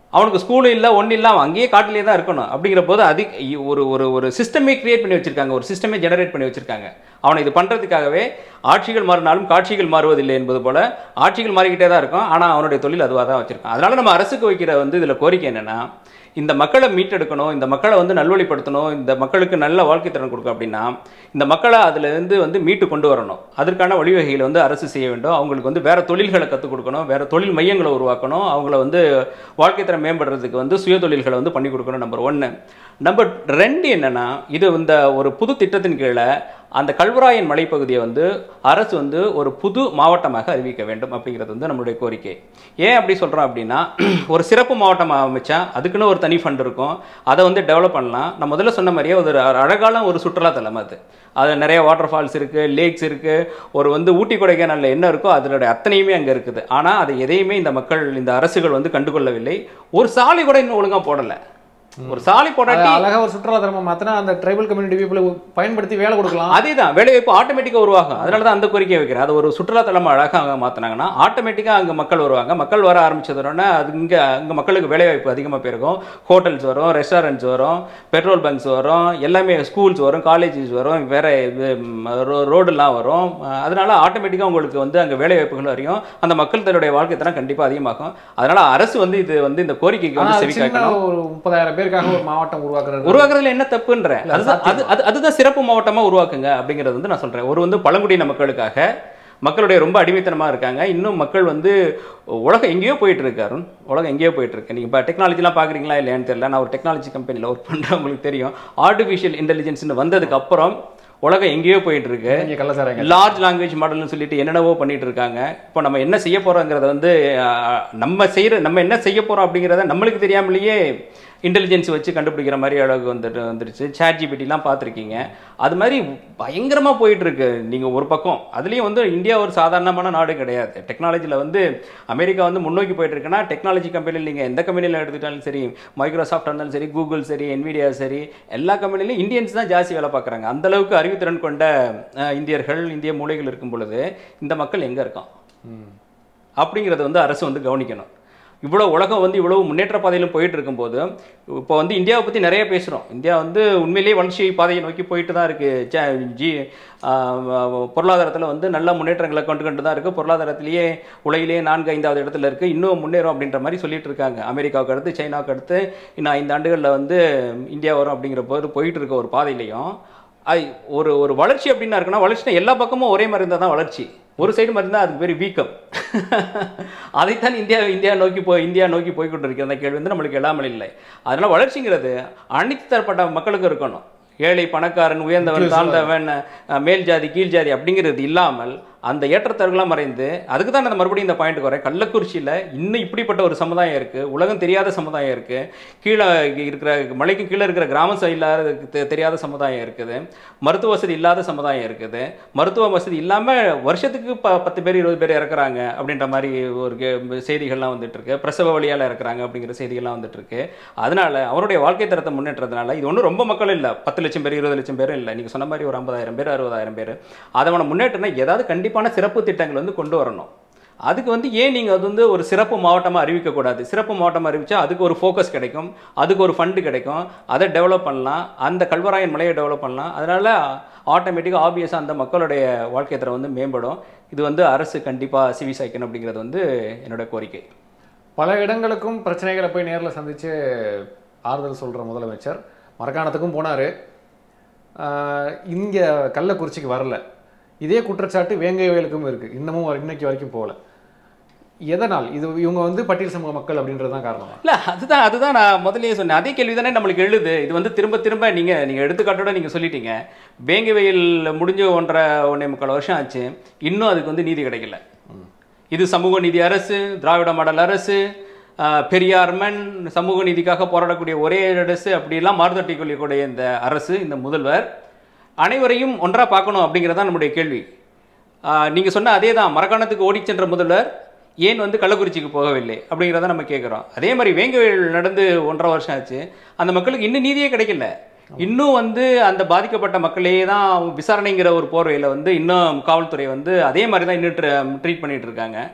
அவனுக்கு ஸ்கூலும் இல்லை ஒன்றும் இல்லை அவன் அங்கேயே காட்டிலே தான் இருக்கணும் அப்படிங்கிற போது அது இ- ஒரு ஒரு ஒரு சிஸ்டமே கிரியேட் பண்ணி வச்சிருக்காங்க ஒரு சிஸ்டமே ஜெனரேட் பண்ணி வச்சிருக்காங்க அவனை இது பண்ணுறதுக்காகவே ஆட்சிகள் மாறினாலும் காட்சிகள் மாறுவதில்லை என்பது போல ஆட்சிகள் மாறிக்கிட்டே தான் இருக்கும் ஆனால் அவனுடைய தொழில் அதுவாக தான் வச்சிருக்கான் அதனால நம்ம அரசுக்கு வைக்கிற வந்து இதில் கோரிக்கை என்னன்னா இந்த மக்களை மீட்டெடுக்கணும் இந்த மக்களை வந்து நல்வழிப்படுத்தணும் இந்த மக்களுக்கு நல்ல வாழ்க்கை திறன் கொடுக்கும் அப்படின்னா இந்த மக்களை அதுலேருந்து வந்து மீட்டு கொண்டு வரணும் அதற்கான வழிவகைகளை வந்து அரசு செய்ய வேண்டும் அவங்களுக்கு வந்து வேற தொழில்களை கற்றுக் கொடுக்கணும் வேற தொழில் மையங்களை உருவாக்கணும் அவங்கள வந்து வாழ்க்கை திறன் மேம்படுறதுக்கு வந்து சுய தொழில்களை வந்து பண்ணி கொடுக்கணும் நம்பர் ஒன்று நம்பர் ரெண்டு என்னன்னா இது இந்த ஒரு புது திட்டத்தின் கீழே அந்த கல்வராயன் மலைப்பகுதியை வந்து அரசு வந்து ஒரு புது மாவட்டமாக அறிவிக்க வேண்டும் அப்படிங்கிறது வந்து நம்மளுடைய கோரிக்கை ஏன் அப்படி சொல்கிறோம் அப்படின்னா ஒரு சிறப்பு மாவட்டம் அமைச்சா அதுக்குன்னு ஒரு தனி ஃபண்ட் இருக்கும் அதை வந்து டெவலப் பண்ணலாம் நான் முதல்ல சொன்ன மாதிரியே ஒரு அழகான ஒரு சுற்றுலாத்தலம் அது அது நிறைய வாட்டர் ஃபால்ஸ் இருக்குது லேக்ஸ் இருக்குது ஒரு வந்து ஊட்டி கொடைக்கானலில் என்ன இருக்கோ அதனுடைய அத்தனையுமே அங்கே இருக்குது ஆனால் அதை எதையுமே இந்த மக்கள் இந்த அரசுகள் வந்து கண்டுகொள்ளவில்லை ஒரு சாலை கூட இன்னும் ஒழுங்காக போடலை ஒரு சாலை அது போடாட்டி அழகா ஒரு சுற்றுலா தலமா மாத்தினா அந்த ட்ரைபல் கம்யூனிட்டி பீப்புளை பயன்படுத்தி வேலை கொடுக்கலாம் அதே தான் வேலைவாய்ப்பு ஆட்டோமேட்டிக்காக உருவாகும் அதனால தான் அந்த கோரிக்கை வைக்கிறேன் அது ஒரு சுற்றுலாத்தலமாக அழகாக மாற்றினாங்கன்னா ஆட்டோமேட்டிக்காக அங்கே மக்கள் வருவாங்க மக்கள் வர ஆரம்பிச்சதுடனே அது இங்கே அங்கே மக்களுக்கு வேலைவாய்ப்பு அதிகமாக போயிருக்கும் ஹோட்டல்ஸ் வரும் ரெஸ்டாரண்ட்ஸ் வரும் பெட்ரோல் பங்க்ஸ் வரும் எல்லாமே ஸ்கூல்ஸ் வரும் காலேஜஸ் வரும் வேற இது, ம், ரோ- ரோடெல்லாம் வரும் அஹ் அதனால ஆட்டோமேட்டிக்காக உங்களுக்கு வந்து அங்கே வேலைவாய்ப்புகள் வரையும் அந்த மக்கள் தன்னுடைய வாழ்க்கை தரம் கண்டிப்பாக அதிகமாகும் அதனால அரசு வந்து இது வந்து இந்த கோரிக்கைக்கு ஆனா வந்து அது செவி சின்ன காக்கணும் ஒரு முப்பதாயிரம் பேருக்காக ஒரு மாவட்டம் உருவாக்குறது உருவாக்குறதுல என்ன தப்புன்ற இல்ல, அது அதுதான் அது அது அதுதான் சிறப்பு மாவட்டமா உருவாக்குங்க அப்படிங்கிறது வந்து நான் சொல்றேன் ஒரு வந்து பழங்குடியின மக்களுக்காக மக்களுடைய ரொம்ப அடிமைத்தனமா இருக்காங்க இன்னும் மக்கள் வந்து உலகம் எங்கேயோ போயிட்டு இருக்கு அருண் உலகம் எங்கேயோ போயிட்டு இருக்கு நீங்க இப்போ டெக்னாலஜிலாம் பாக்குறீங்களா இல்லையான்னு தெரியல நான் ஒரு டெக்னாலஜி கம்பெனியில் ஒர்க் பண்றேன் உங்களுக்கு தெரியும் ஆர்டிஃபிஷியல் இன்டெலிஜென்ஸ்னு வந்ததுக்கு அப்புறம் உலகம் எங்கேயோ போயிட்டு இருக்கு இங்க கள்ளச்சாராயம் லார்ஜ் லாங்குவேஜ் மாடல்னு சொல்லிட்டு என்னென்னவோ பண்ணிட்டு இருக்காங்க இப்போ நம்ம என்ன செய்ய போறோங்கிறத வந்து அஹ், நம்ம செய்யற நம்ம என்ன செய்ய போறோம் அப்படிங்கிறத நம்மளுக்கு தெரியாமலேயே இன்டெலிஜென்ஸ் வச்சு கண்டுபிடிக்கிற மாதிரி அளவுக்கு வந்துட்டு வந்துருச்சு சேட் ஜிபிடிலாம் பார்த்துருக்கீங்க அது மாதிரி பயங்கரமாக போயிட்டு இருக்கு நீங்கள் ஒரு பக்கம் அதுலேயும் வந்து இந்தியா ஒரு சாதாரணமான நாடு கிடையாது டெக்னாலஜியில் வந்து அமெரிக்கா வந்து முன்னோக்கி போயிட்டு இருக்குன்னா டெக்னாலஜி கம்பெனியில் நீங்கள் எந்த கம்பெனியில் எடுத்துக்கிட்டாலும் சரி மைக்ரோசாஃப்ட் இருந்தாலும் சரி கூகுள் சரி என்விடியா சரி எல்லா கம்பெனிலையும் இந்தியன்ஸ் தான் ஜாஸ்தி வேலை பார்க்குறாங்க அந்த அளவுக்கு அறிவுத்திறன் கொண்ட அஹ், இந்தியர்கள் இந்திய மூலைகள் இருக்கும் பொழுது இந்த மக்கள் எங்கே இருக்கான் அப்படிங்கிறத வந்து அரசு வந்து கவனிக்கணும் இவ்வளோ உலகம் வந்து இவ்வளவு முன்னேற்ற பாதையிலும் போயிட்டு இருக்கும்போது இப்போ வந்து இந்தியாவை பற்றி நிறைய பேசுகிறோம் இந்தியா வந்து உண்மையிலேயே வளர்ச்சி பாதையை நோக்கி போயிட்டு தான் இருக்குது ஜி பொருளாதாரத்தில் வந்து நல்ல முன்னேற்றங்களை கொண்டு கொண்டு தான் இருக்குது பொருளாதாரத்திலேயே உலகிலேயே நான்கு ஐந்தாவது இடத்துல இருக்குது இன்னும் முன்னேறும் அப்படின்ற மாதிரி சொல்லிட்டு இருக்காங்க அமெரிக்காவுக்கு அடுத்து சைனாவுக்கு அடுத்து இன்னும் ஐந்து ஆண்டுகளில் வந்து இந்தியா வரும் அப்படிங்கிற போது போயிட்டு இருக்க ஒரு பாதையிலையும் ஐ ஒரு ஒரு வளர்ச்சி அப்படின்னா இருக்குன்னா வளர்ச்சினா எல்லா பக்கமும் ஒரே மாதிரி இருந்தால் தான் வளர்ச்சி ஒரு சைடு மாதிரி இருந்தால் அதுக்கு பேர் வீக்கம் அதைத்தான் இந்தியா இந்தியா நோக்கி போய் இந்தியா நோக்கி போய் கொண்டு இருக்கிற அந்த கேள்வி வந்து நம்மளுக்கு இல்லாமல் இல்லை அதனால வளர்ச்சிங்கிறது அனைத்து தரப்பட்ட மக்களுக்கு இருக்கணும் ஏழை பணக்காரன் உயர்ந்தவன் Inclusive. தாழ்ந்தவன் அஹ், மேல் ஜாதி கீழ் ஜாதி அப்படிங்கிறது இல்லாமல் அந்த ஏற்றத்தாழ்வுலாம் மறைந்து அதுக்கு தான் நான் மறுபடியும் இந்த பாயிண்ட்டுக்கு வரேன் கள்ளக்குறிச்சியில் இன்னும் இப்படிப்பட்ட ஒரு சமுதாயம் இருக்குது உலகம் தெரியாத சமுதாயம் இருக்குது கீழே இருக்கிற மலைக்கு கீழே இருக்கிற கிராம இல்லாத தெ- தெரியாத சமுதாயம் இருக்குது மருத்துவ வசதி இல்லாத சமுதாயம் இருக்குது மருத்துவ வசதி இல்லாமல் வருஷத்துக்கு ப பத்து பேர் இருபது பேர் இறக்குறாங்க அப்படின்ற மாதிரி ஒரு கே- செய்திகள்லாம் வந்துட்டு இருக்கு பிரசவ வழியால் இறக்குறாங்க அப்படிங்கிற செய்திகள்லாம் வந்துட்டு இருக்கு அதனால அவருடைய வாழ்க்கை தரத்தை முன்னேற்றதுனால இது ஒன்றும் ரொம்ப மக்கள் இல்லை பத்து லட்சம் பேர் இருபது லட்சம் பேரும் இல்லை நீங்கள் சொன்ன மாதிரி ஒரு ஐம்பதாயிரம் பேர் அறுபதாயிரம் பேர் அதவனை முன்னேற்றம்னா ஏதாவது கண்டிப்பான சிறப்பு திட்டங்கள் வந்து கொண்டு வரணும் அதுக்கு வந்து ஏன் நீங்கள் அது வந்து ஒரு சிறப்பு மாவட்டமாக அறிவிக்கக்கூடாது சிறப்பு மாவட்டம் அறிவிச்சா அதுக்கு ஒரு ஃபோக்கஸ் கிடைக்கும் அதுக்கு ஒரு ஃபண்டு கிடைக்கும் அதை டெவலப் பண்ணலாம் அந்த கல்வராயன் மலையை டெவலப் பண்ணலாம் அதனால ஆட்டோமேட்டிக்காக ஆப்வியஸாக அந்த மக்களுடைய வாழ்க்கை தரம் வந்து மேம்படும் இது வந்து அரசு கண்டிப்பாக சிவி சாய்க்கணும் அப்படிங்கிறது வந்து என்னோட கோரிக்கை பல இடங்களுக்கும் பிரச்சனைகளை போய் நேரில் சந்திச்சு ஆறுதல் சொல்கிற முதலமைச்சர் மரக்காணத்துக்கும் போனார் இங்கே கள்ளக்குறிச்சிக்கு வரல இதே குற்றச்சாட்டு வேங்கை வயலுக்கும் இருக்குது இன்னமும் வரை- இன்னைக்கு வரைக்கும் போகல எதனால் இது இவங்க வந்து பட்டியல் சமூக மக்கள் அப்படின்றது தான் காரணமா இல்லை அதுதான் அதுதான் நான் முதல்லயே சொன்னேன் அதே கேள்வி தானே நம்மளுக்கு எழுது இது வந்து திரும்ப திரும்ப நீங்கள் நீங்கள் எடுத்துக்காட்டோட நீங்கள் சொல்லிட்டீங்க வேங்கை வெயில் முடிஞ்சு ஒன்றரை ஒன்றே முக்கால் வருஷம் ஆச்சு இன்னும் அதுக்கு வந்து நீதி கிடைக்கல இது சமூக நீதி அரசு திராவிட மாடல் அரசு ஆஹ், பெரியார் மண் சமூக நீதிக்காக போராடக்கூடிய ஒரே அரசு அப்படிலாம் மாறுதட்டி கொள்ளக்கூடிய இந்த அரசு இந்த முதல்வர் அனைவரையும் ஒன்றா பார்க்கணும் அப்படிங்கிறதான் நம்முடைய கேள்வி நீங்கள் சொன்ன அதே தான் மரக்காணத்துக்கு ஓடிச் சென்ற முதல்வர் ஏன் வந்து கள்ளக்குறிச்சிக்கு போகவில்லை அப்படிங்கிறத நம்ம கேட்குறோம் அதே மாதிரி வேங்கவேல் நடந்து ஒன்றரை வருஷம் ஆச்சு அந்த மக்களுக்கு இன்னும் நீதியே கிடைக்கல இன்னும் வந்து அந்த பாதிக்கப்பட்ட மக்களே தான் விசாரணைங்கிற ஒரு போர்வையில் வந்து இன்னும் காவல்துறை வந்து அதே மாதிரி தான் இன்னும் ட்ரீட் பண்ணிட்டு இருக்காங்க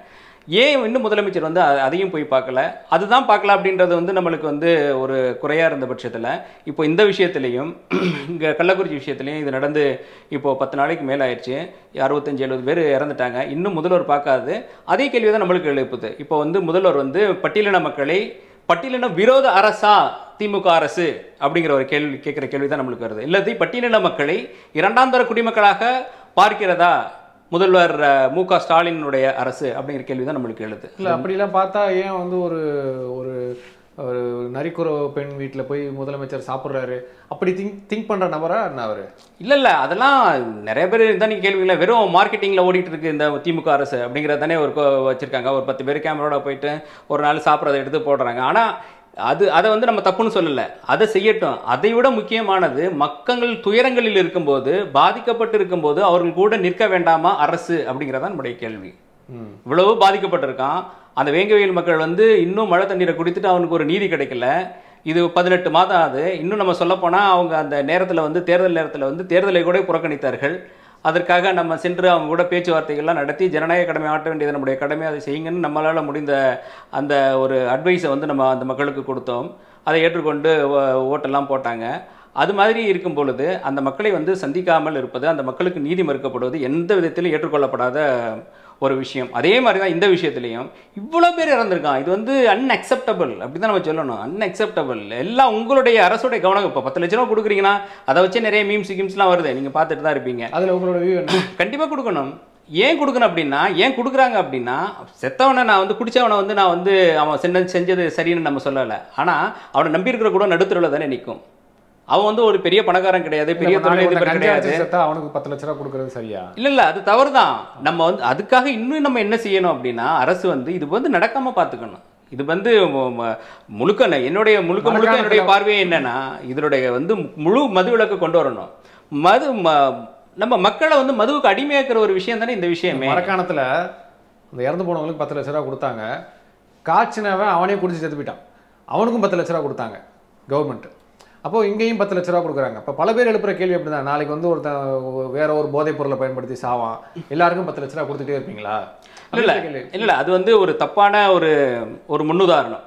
ஏன் இன்னும் முதலமைச்சர் வந்து அ- அதையும் போய் பார்க்கல அதுதான் பார்க்கல அப்படின்றது வந்து நம்மளுக்கு வந்து ஒரு குறையாக இருந்த பட்சத்தில் இப்போ இந்த விஷயத்துலையும் இங்கே கள்ளக்குறிச்சி விஷயத்துலையும் இது நடந்து இப்போ பத்து நாளைக்கு மேலே ஆயிடுச்சு அறுபத்தஞ்சு எழுபது பேர் இறந்துட்டாங்க இன்னும் முதல்வர் பார்க்காது அதே கேள்வி தான் நம்மளுக்கு எழுப்புது இப்போ வந்து முதல்வர் வந்து பட்டியலின மக்களை பட்டியலின விரோத அரசா திமுக அரசு அப்படிங்கிற ஒரு கேள்வி கேட்குற கேள்வி தான் நம்மளுக்கு வருது இல்லாட்டி பட்டியலின மக்களை இரண்டாம் தர குடிமக்களாக பார்க்கிறதா முதல்வர் அஹ், மு க ஸ்டாலினுடைய அரசு அப்படிங்கிற கேள்வி தான் நம்மளுக்கு எழுது இல்லை அப்படிலாம் பார்த்தா ஏன் வந்து ஒரு ஒரு ஒரு நரிக்குறவு பெண் வீட்டில் போய் முதலமைச்சர் சாப்பிட்றாரு அப்படி திங்க் திங்க் பண்ணுற நபரா என்ன அவர் இல்ல இல்ல அதெல்லாம் நிறைய பேர் தான் நீங்க கேள்விங்களா வெறும் மார்க்கெட்டிங்ல ஓடிட்டு இருக்கு இந்த திமுக அரசு அப்படிங்கறது தானே ஒரு கொ- வச்சிருக்காங்க ஒரு பத்து பேர் கேமராவோட போயிட்டு ஒரு நாள் சாப்பிட்றதை எடுத்து போடுறாங்க ஆனா அது அதை வந்து நம்ம தப்புன்னு சொல்லல அதை செய்யட்டும் அதை விட முக்கியமானது மக்கள் துயரங்களில் இருக்கும்போது பாதிக்கப்பட்டு இருக்கும்போது அவர்கள் கூட நிற்க வேண்டாமா அரசு அப்படிங்கிறதா நம்முடைய கேள்வி ம் இவ்வளவு பாதிக்கப்பட்டிருக்கான் அந்த வேங்கவேல் மக்கள் வந்து இன்னும் மழை தண்ணீரை குடித்துட்டு அவனுக்கு ஒரு நீதி கிடைக்கல இது பதினெட்டு மாதம் ஆகுது இன்னும் நம்ம சொல்லப்போனால் அவங்க அந்த நேரத்தில் வந்து தேர்தல் நேரத்தில் வந்து தேர்தலை கூட புறக்கணித்தார்கள் அதற்காக நம்ம சென்று அவங்க கூட பேச்சுவார்த்தைகள்லாம் நடத்தி ஜனநாயக கடமை ஆட்ட வேண்டியது நம்முடைய கடமை அதை செய்யுங்கன்னு நம்மளால் முடிந்த அந்த ஒரு அட்வைஸை வந்து நம்ம அந்த மக்களுக்கு கொடுத்தோம் அதை ஏற்றுக்கொண்டு ஓ- ஓட்டெல்லாம் போட்டாங்க அது மாதிரி இருக்கும் பொழுது அந்த மக்களை வந்து சந்திக்காமல் இருப்பது அந்த மக்களுக்கு நீதி மறுக்கப்படுவது எந்த விதத்திலும் ஏற்றுக்கொள்ளப்படாத ஒரு விஷயம் அதே மாதிரி தான் இந்த விஷயத்துலையும் இவ்வளோ பேர் இறந்துருக்கான் இது வந்து அன்அக்செப்டபிள் அப்படி தான் நம்ம சொல்லணும் அன்அக்செப்டபிள் எல்லாம் உங்களுடைய அரசுடைய கவனம் இப்போ பத்து லட்ச ரூபா கொடுக்குறீங்கன்னா அதை வச்சு நிறைய மீம்ஸ் கிம்ஸ்லாம் வருது நீங்கள் பார்த்துட்டு தான் இருப்பீங்க அதில் உங்களோட வியூ என்ன கண்டிப்பாக கொடுக்கணும் ஏன் கொடுக்கணும் அப்படின்னா ஏன் கொடுக்குறாங்க அப்படின்னா செத்தவனை நான் வந்து குடிச்சவனை வந்து நான் வந்து அவன் செஞ்ச செஞ்சது சரின்னு நம்ம சொல்லலை ஆனால் அவனை நம்பியிருக்கிற கூட நடுத்தருவில் தானே நிற்கும் அவன் வந்து ஒரு பெரிய பணக்காரன் கிடையாது பெரிய நம்ம நாளைக்கு ஒருத்தன் தொழிலதிபர் கஞ்சா கிடையாது அடிச்சு செத்தா அவனுக்கு பத்து லட்ச ரூபா கொடுக்கறது சரியா இல்ல இல்ல அது தவறுதான் நம்ம வந்து அதுக்காக இன்னும் நம்ம என்ன செய்யணும் அப்படின்னா அரசு வந்து இது வந்து நடக்காம பார்த்துக்கணும் இது வந்து மு- மு- முழுக்க ந- என்னுடைய முழுக்க முழுக்க மறக்காம என்னுடைய பார்வையே என்னன்னா இதனுடைய வந்து முழு மது விலக்கு கொண்டு வரணும் மது ம- நம்ம மக்களை வந்து மதுவுக்கு அடிமையாக்குற ஒரு விஷயம் தானே இந்த விஷயமே மரக்காணத்துல அந்த இறந்து போனவங்களுக்கு பத்து லட்ச ரூபா கொடுத்தாங்க காய்ச்சினவன் அவனே குடிச்சு செத்து போயிட்டான் அவனுக்கும் பத்து லட்ச ரூபா கொடுத்தாங்க கவர்மெண்ட் அப்போ இங்கேயும் பத்து லட்ச ரூபா கொடுக்குறாங்க இப்போ பல பேர் எழுப்புற கேள்வி அப்படிதான் நாளைக்கு வந்து ஒருத்தன் வேற ஒரு போதைப் பொருளை பயன்படுத்தி சாவான் எல்லாருக்கும் பத்து லட்ச ரூபா கொடுத்துட்டே இருப்பீங்களா இல்ல அப்படின்ற கேள்வி. இல்ல அது வந்து ஒரு தப்பான ஒரு ஒரு முன்னுதாரணம்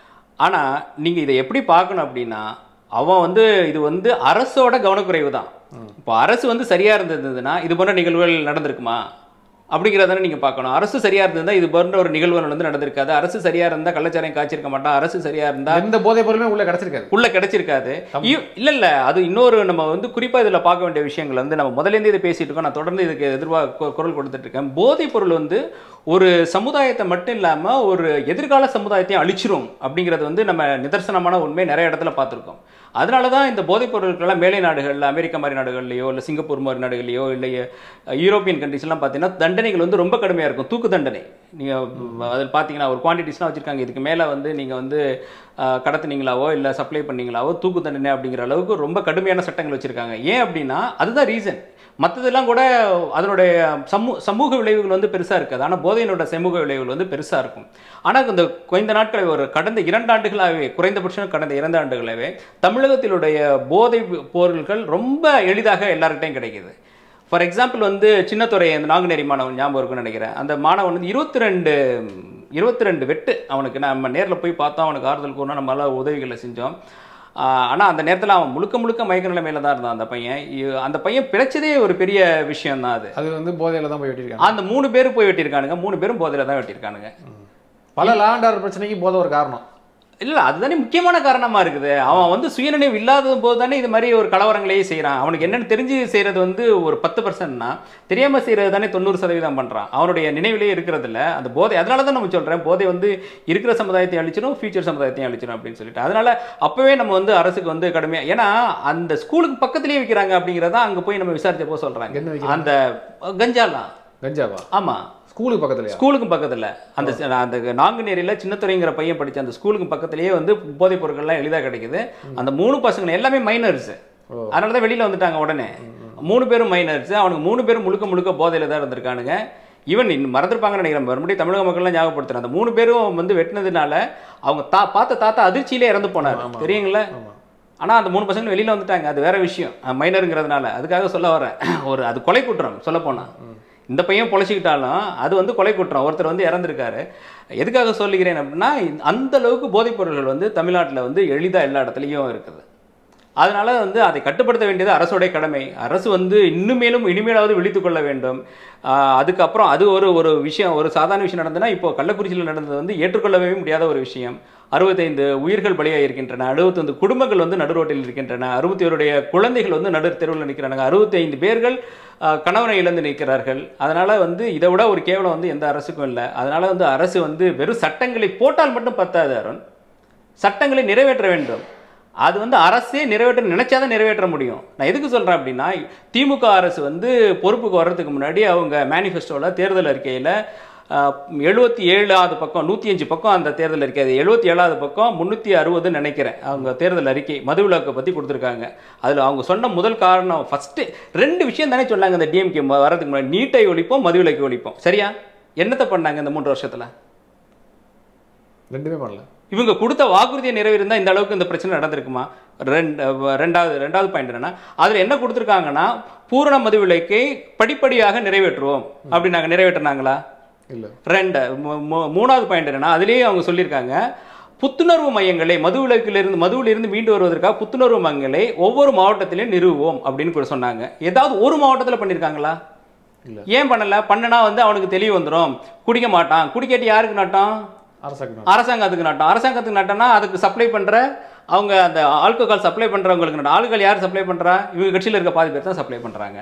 ஆனா நீங்க இதை எப்படி பார்க்கணும் அப்படின்னா அவன் வந்து இது வந்து அரசோட கவனக்குறைவு தான் இப்போ அரசு வந்து சரியா இருந்ததுன்னா இது போன்ற நிகழ்வுகள் நடந்திருக்குமா அப்படிங்கிறதானே நீங்க பார்க்கணும் அரசு சரியா இருந்ததுன்னா இது போன்ற ஒரு நிகழ்வுகள் வந்து நடந்திருக்காது அரசு சரியா இருந்தா கள்ளச்சாராயம் காய்ச்சிருக்க மாட்டான் அரசு சரியா இருந்தா எந்த போதைப் பொருளுமே உள்ள கிடைச்சிருக்காது உள்ள கிடைச்சிருக்காது இ- இல்ல இல்ல அது இன்னொரு நம்ம வந்து குறிப்பா இதுல பார்க்க வேண்டிய விஷயங்கள் வந்து நம்ம முதல்ல இருந்து இதை பேசிட்டு இருக்கோம் நான் தொடர்ந்து இதுக்கு எதிர்வா கு- குரல் கொடுத்துட்டு இருக்கேன் போதைப் பொருள் வந்து ஒரு சமுதாயத்தை மட்டும் இல்லாம ஒரு எதிர்கால சமுதாயத்தையும் அழிச்சிரும் அப்படிங்கிறது வந்து நம்ம நிதர்சனமான உண்மை நிறைய இடத்துல பார்த்துருக்கோம் அதனால தான் இந்த போதைப் பொருட்கள்லாம் மேலை நாடுகள்ல அமெரிக்கா மாதிரி நாடுகள்லையோ இல்லை சிங்கப்பூர் மாதிரி நாடுகள்லையோ இல்லை யூரோப்பியன் கண்ட்ரிஸ்லாம் பார்த்தீங்கன்னா தண்டனைகள் வந்து ரொம்ப கடுமையாக இருக்கும் தூக்கு தண்டனை நீங்கள் அதில் பார்த்தீங்கன்னா ஒரு குவான்டிட்டிஸ்லாம் வச்சுருக்காங்க இதுக்கு மேலே வந்து நீங்கள் வந்து அஹ், கடத்துனீங்களாவோ இல்லை சப்ளை பண்ணீங்களாவோ தூக்கு தண்டனை அப்படிங்கிற அளவுக்கு ரொம்ப கடுமையான சட்டங்கள் வச்சுருக்காங்க ஏன் அப்படின்னா அதுதான் ரீசன் மற்றதெல்லாம் கூட அதனுடைய சமூ சமூக விளைவுகள் வந்து பெருசாக இருக்காது ஆனால் போதையினோட சமூக விளைவுகள் வந்து பெருசாக இருக்கும் ஆனால் இந்த குறைந்த நாட்களை ஒரு கடந்த இரண்டு ஆண்டுகளாகவே குறைந்தபட்சம் கடந்த இரண்டு ஆண்டுகளாகவே தமிழகத்தினுடைய போதை பொருட்கள் ரொம்ப எளிதாக எல்லார்கிட்டையும் கிடைக்குது ஃபார் எக்ஸாம்பிள் வந்து சின்னத்துறை அந்த நாங்குநேரி மாணவன் ஞாபகம் இருக்குன்னு நினைக்கிறேன் அந்த மாணவன் வந்து இருபத்தி ரெண்டு இருபத்தி ரெண்டு வெட்டு அவனுக்கு நம்ம நேரில் போய் பார்த்தோம் அவனுக்கு ஆறுதல் கூறணும் நம்மளால உதவிகளை செஞ்சோம் ஆனால் அந்த நேரத்தில் அவன் முழுக்க முழுக்க மயக்க நிலைமையில தான் இருந்தான் அந்த பையன் இ- அந்த பையன் பிழைச்சதே ஒரு பெரிய விஷயம் தான் அது அது வந்து போதையில தான் போய் வெட்டியிருக்காங்க அந்த மூணு பேர் போய் வெட்டியிருக்கானுங்க மூணு பேரும் போதையில தான் வெட்டியிருக்கானுங்க பல லாண்ட் ஆர்டர் பிரச்சனைக்கு போதை ஒரு காரணம் இல்ல அதுதானே முக்கியமான காரணமா இருக்குது அவன் வந்து சுயநினைவு இல்லாத போது தானே இது மாதிரி ஒரு கலவரங்களையே செய்றான் அவனுக்கு என்னன்னு தெரிஞ்சு செய்யறது வந்து ஒரு பத்து பர்சன்ட்னா தெரியாம செய்யறது தானே தொண்ணூறு சதவீதம் பண்றான் அவனுடைய நினைவிலே இருக்கிறது இல்ல அந்த போதை அதனால தான் நம்ம சொல்றேன் போதை வந்து இருக்கிற சமுதாயத்தை அழிச்சிடும் ஃபியூச்சர் சமுதாயத்தையும் அழிச்சிடும் அப்படின்னு சொல்லிட்டு அதனால அப்பவே நம்ம வந்து அரசுக்கு வந்து கடுமையா ஏன்னா அந்த ஸ்கூலுக்கு பக்கத்திலேயே விற்கிறாங்க அப்படிங்கிறத அங்க போய் நம்ம விசாரிச்சப்போ சொல்றாங்க என்ன வைக்கிறாங்க? அந்த கஞ்சாலாம் கஞ்சாவா ஆமா ஸ்கூலுக்கு பக்கத்துலயா ஸ்கூலுக்கு பக்கத்துல அந்த அந்த நாங்குநேரியில சின்னத்துறைங்கிற பையன் படிச்ச அந்த ஸ்கூலுக்கு பக்கத்துலயே வந்து போதைப் பொருட்கள்லாம் எளிதா கிடைக்குது அந்த மூணு பசங்க எல்லாமே மைனர்ஸ் ஓ. அதனால தான் வெளியில வந்துட்டாங்க உடனே மூணு பேரும் மைனர்ஸ் அவனுக்கு மூணு பேரும் முழுக்க முழுக்க போதையில தான் இருந்திருக்கானுங்க ஈவன் இன்னும் மறந்துருப்பாங்கன்னு நினைக்கிறேன் மறுபடியும் தமிழக மக்கள்லாம் ஞாபகப்படுத்துறேன் அந்த மூணு பேரும் வந்து வெட்டினதுனால அவங்க தா பார்த்த தாத்தா அதிர்ச்சியிலே இறந்து போனார் ஆமா. தெரியுங்களா ஆமா. ஆனா அந்த மூணு பசங்க வெளியில வந்துட்டாங்க அது வேற விஷயம் மைனருங்கிறதுனால அதுக்காக சொல்ல வரேன் ஒரு அது கொலை குற்றம் சொல்ல போனா இந்த பையன் பொழைச்சிக்கிட்டாலும் அது வந்து கொலை குற்றம் ஒருத்தர் வந்து இறந்துருக்காரு எதுக்காக சொல்லுகிறேன் அப்படின்னா அந்த அளவுக்கு போதைப் பொருள்கள் வந்து தமிழ்நாட்டில் வந்து எளிதாக எல்லா இடத்துலையும் இருக்குது அதனால வந்து அதை கட்டுப்படுத்த வேண்டியது அரசுடைய கடமை அரசு வந்து இன்னுமேலும் இனிமேலாவது விழித்துக் கொள்ள வேண்டும் ஆஹ் அதுக்கப்புறம் அது ஒரு ஒரு விஷயம் ஒரு சாதாரண விஷயம் நடந்ததுன்னா இப்போ கள்ளக்குறிச்சியில் நடந்தது வந்து ஏற்றுக்கொள்ளவே முடியாத ஒரு விஷயம் அறுபத்தைந்து உயிர்கள் பலியாக இருக்கின்றன அறுபத்தைந்து குடும்பங்கள் வந்து நடுரோட்டில் இருக்கின்றன அறுபத்தி ஓருடைய குழந்தைகள் வந்து நடு தெருவில் நிற்கிறாங்க அறுபத்தைந்து பேர்கள் ஆஹ் கணவனை இழந்து நிற்கிறார்கள் அதனால வந்து இதை விட ஒரு கேவலம் வந்து எந்த அரசுக்கும் இல்லை அதனால வந்து அரசு வந்து வெறும் சட்டங்களை போட்டால் மட்டும் பத்தாது அருண் சட்டங்களை நிறைவேற்ற வேண்டும் அது வந்து அரசே நிறைவேற்ற நினைச்சாதான் நிறைவேற்ற முடியும் நான் எதுக்கு சொல்றேன் அப்படின்னா திமுக அரசு வந்து பொறுப்புக்கு வர்றதுக்கு முன்னாடி அவங்க மேனிஃபெஸ்டோவில் தேர்தல் அறிக்கையில் எழுபத்தி ஏழாவது பக்கம் நூற்றி அஞ்சு பக்கம் அந்த தேர்தல் அறிக்கை அது எழுபத்தி ஏழாவது பக்கம் முந்நூற்றி அறுபதுன்னு நினைக்கிறேன் அவங்க தேர்தல் அறிக்கை மதுவிலக்கை பற்றி கொடுத்துருக்காங்க அதில் அவங்க சொன்ன முதல் காரணம் ஃபஸ்ட்டு ரெண்டு விஷயம் தானே சொன்னாங்க இந்த டிஎம்கே வரதுக்கு முன்னாடி நீட்டை ஒழிப்போம் மதுவிலக்கை ஒழிப்போம் சரியா என்னத்தை பண்ணாங்க இந்த மூன்று வருஷத்தில் ரெண்டுமே பண்ணல இவங்க கொடுத்த வாக்குறுதியை நிறைவேறிந்தா இந்த அளவுக்கு இந்த பிரச்சனை நடந்திருக்குமா ரெண்டு ரெண்டாவது ரெண்டாவது பாயிண்ட் என்னன்னா அதில் என்ன கொடுத்துருக்காங்கன்னா பூரண மதுவிலக்கை படிப்படியாக நிறைவேற்றுவோம் அப்படி நாங்கள் நிறைவேற்றினாங்களா இல்ல ரெண்டு மூ- மூ- மூணாவது பாயிண்ட் என்னன்னா அதுலேயே அவங்க சொல்லியிருக்காங்க புத்துணர்வு மையங்களை மதுவிலக்கிலிருந்து மதுவிலிருந்து மீண்டு வருவதற்காக புத்துணர்வு மையங்களை ஒவ்வொரு மாவட்டத்திலையும் நிறுவுவோம் அப்படின்னு கூட சொன்னாங்க ஏதாவது ஒரு மாவட்டத்தில் பண்ணியிருக்காங்களா இல்ல. ஏன் பண்ணல பண்ணனா வந்து அவனுக்கு தெளிவு வந்துடும் குடிக்க மாட்டான் குடிக்காட்டி யாருக்கு நட்டம் அரசாங்கம் அரசாங்கத்துக்கு நட்டம் அரசாங்கத்துக்கு நட்டம்னா அதுக்கு சப்ளை பண்ற அவங்க அந்த ஆல்கஹால் சப்ளை பண்றவங்களுக்கு நட்டம் ஆளுகள் யார் சப்ளை பண்றா இவங்க கட்சியில் இருக்க பாதி பேர் தான் சப்ளை பண்றாங்க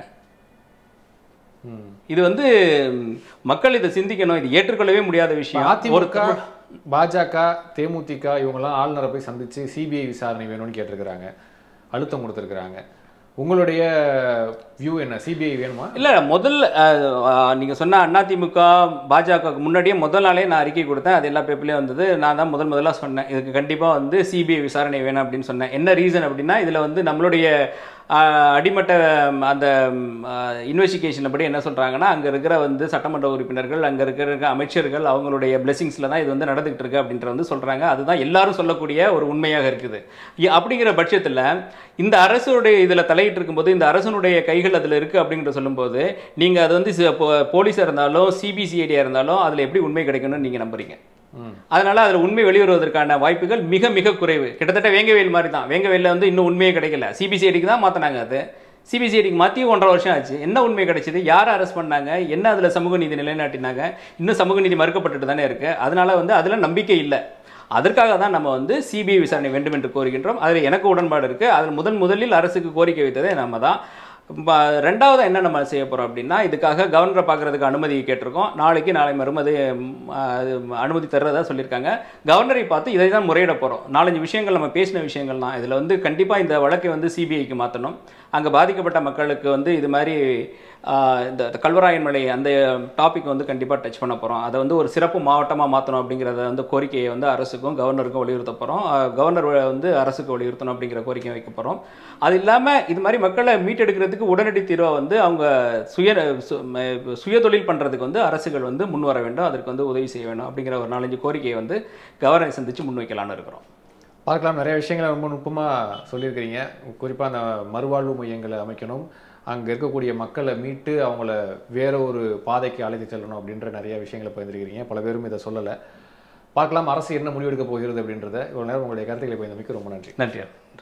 ம். இது வந்து ம், மக்கள் இதை சிந்திக்கணும் இது ஏற்றுக்கொள்ளவே முடியாத விஷயம் ஒரு அதிமுக பாஜக தேமுதிக இவங்கெல்லாம் ஆளுநரை போய் சந்திச்சு சிபிஐ விசாரணை வேணும்னு கேட்டிருக்கிறாங்க அழுத்தம் கொடுத்துருக்குறாங்க உங்களுடைய வியூ என்ன சிபிஐ வேணுமா இல்ல முதல்ல அஹ், அஹ், நீங்க சொன்ன அதிமுக பாஜகவுக்கு முன்னாடியே முதல் நாளே நான் அறிக்கை கொடுத்தேன் அது எல்லா பேப்பர்லயும் வந்தது நான் தான் முதல் முதல்ல சொன்னேன் இதுக்கு கண்டிப்பா வந்து சிபிஐ விசாரணை வேணும் அப்படின்னு சொன்னேன் என்ன ரீசன் அப்படின்னா இதுல வந்து நம்மளுடைய அஹ், அடிமட்ட ம், அந்த இன்வெஸ்டிகேஷன் படி என்ன சொல்றாங்கன்னா அங்க இருக்கிற வந்து சட்டமன்ற உறுப்பினர்கள் அங்க இருக்கிற அமைச்சர்கள் அவங்களுடைய பிளெஸிங்ஸ்ல தான் இது வந்து நடந்துகிட்டு இருக்கு அப்படின்ற வந்து சொல்றாங்க அதுதான் எல்லாரும் சொல்லக்கூடிய ஒரு உண்மையாக இருக்குது இ- அப்படிங்கிற பட்சத்துல இந்த அரசுடைய இதுல தலையிட்டு இருக்கும்போது இந்த அரசனுடைய கைகள் அதுல இருக்கு அப்படிங்கிற சொல்லும்போது நீங்க அது வந்து சி- போ- போலீஸா இருந்தாலும் சிபிசிஐடியா இருந்தாலும் அதுல எப்படி உண்மை கிடைக்கணும்னு நீங்க நம்புறீங்க ம். அதனால அதுல உண்மை வெளிவருவதற்கான வாய்ப்புகள் மிக மிக குறைவு கிட்டத்தட்ட வேங்கவேல் மாதிரி தான் வேங்கவேல்ல வந்து இன்னும் உண்மையே கிடைக்கல சிபிசிஐடிக்கு தான் மாத்தினாங்க அது சிபிசிஐடிக்கு மாற்றி ஒன்றரை வருஷம் ஆச்சு என்ன உண்மை கிடைச்சது யாரை அரெஸ்ட் பண்ணாங்க என்ன அதில் சமூக நீதி நிலைநாட்டினாங்க இன்னும் சமூக நீதி மறுக்கப்பட்டுட்டு தானே இருக்கு அதனால வந்து அதில் நம்பிக்கை இல்லை அதற்காக தான் நம்ம வந்து சிபிஐ விசாரணை வேண்டும் என்று கோருகின்றோம் அதில் எனக்கு உடன்பாடு இருக்குது அதில் முதன் முதலில் அரசுக்கு கோரிக்கை வைத்ததே நம்ம தான் ப- ரெண்டாவது என்ன நம்ம செய்ய போகிறோம் அப்படின்னா இதுக்காக கவர்னரை பார்க்கறதுக்கு அனுமதி கேட்டிருக்கோம் நாளைக்கு நாளை மறுமதி ம், அது அனுமதி தர்றதா சொல்லியிருக்காங்க கவர்னரை பார்த்து இதை தான் முறையிட போகிறோம் நாலஞ்சு விஷயங்கள் நம்ம பேசின விஷயங்கள் தான் இதில் வந்து கண்டிப்பாக இந்த வழக்கை வந்து சிபிஐக்கு மாற்றணும் அங்கே பாதிக்கப்பட்ட மக்களுக்கு வந்து இது மாதிரி ஆஹ், இந்த கல்வராயன் மலை அந்த டாபிக் வந்து கண்டிப்பாக டச் பண்ண போகிறோம் அதை வந்து ஒரு சிறப்பு மாவட்டமாக மாற்றணும் அப்படிங்கிறத வந்து கோரிக்கையை வந்து அரசுக்கும் கவர்னருக்கும் வலியுறுத்த போகிறோம் கவர்னர் வந்து அரசுக்கு வலியுறுத்தணும் அப்படிங்கிற கோரிக்கை வைக்க போகிறோம் அது இல்லாமல் இது மாதிரி மக்களை மீட்டெடுக்கிறதுக்கு உடனடி தீர்வை வந்து அவங்க சுய சு- ம- சுய தொழில் பண்ணுறதுக்கு வந்து அரசுகள் வந்து முன் வர வேண்டும் அதற்கு வந்து உதவி செய்ய வேண்டும் அப்படிங்கிற ஒரு நாலஞ்சு கோரிக்கையை வந்து கவர்னரை சந்தித்து முன்வைக்கலாம்னு இருக்கிறோம் பார்க்கலாம் நிறைய விஷயங்களை ரொம்ப நுட்பமாக சொல்லியிருக்கிறீங்க குறிப்பாக அந்த மறுவாழ்வு மையங்களை அமைக்கணும் அங்கே இருக்கக்கூடிய மக்களை மீட்டு அவங்கள வேற ஒரு பாதைக்கு அழைத்து செல்லணும் அப்படின்ற நிறைய விஷயங்களை பகிர்ந்திருக்கிறீங்க பல பேரும் இதை சொல்லலை பார்க்கலாம் அரசு என்ன முடிவெடுக்க போகிறது அப்படின்றத இவ்வளோ நேரம் உங்களுடைய கருத்துக்களை பகிர்ந்தமைக்கு ரொம்ப நன்றி நன்றி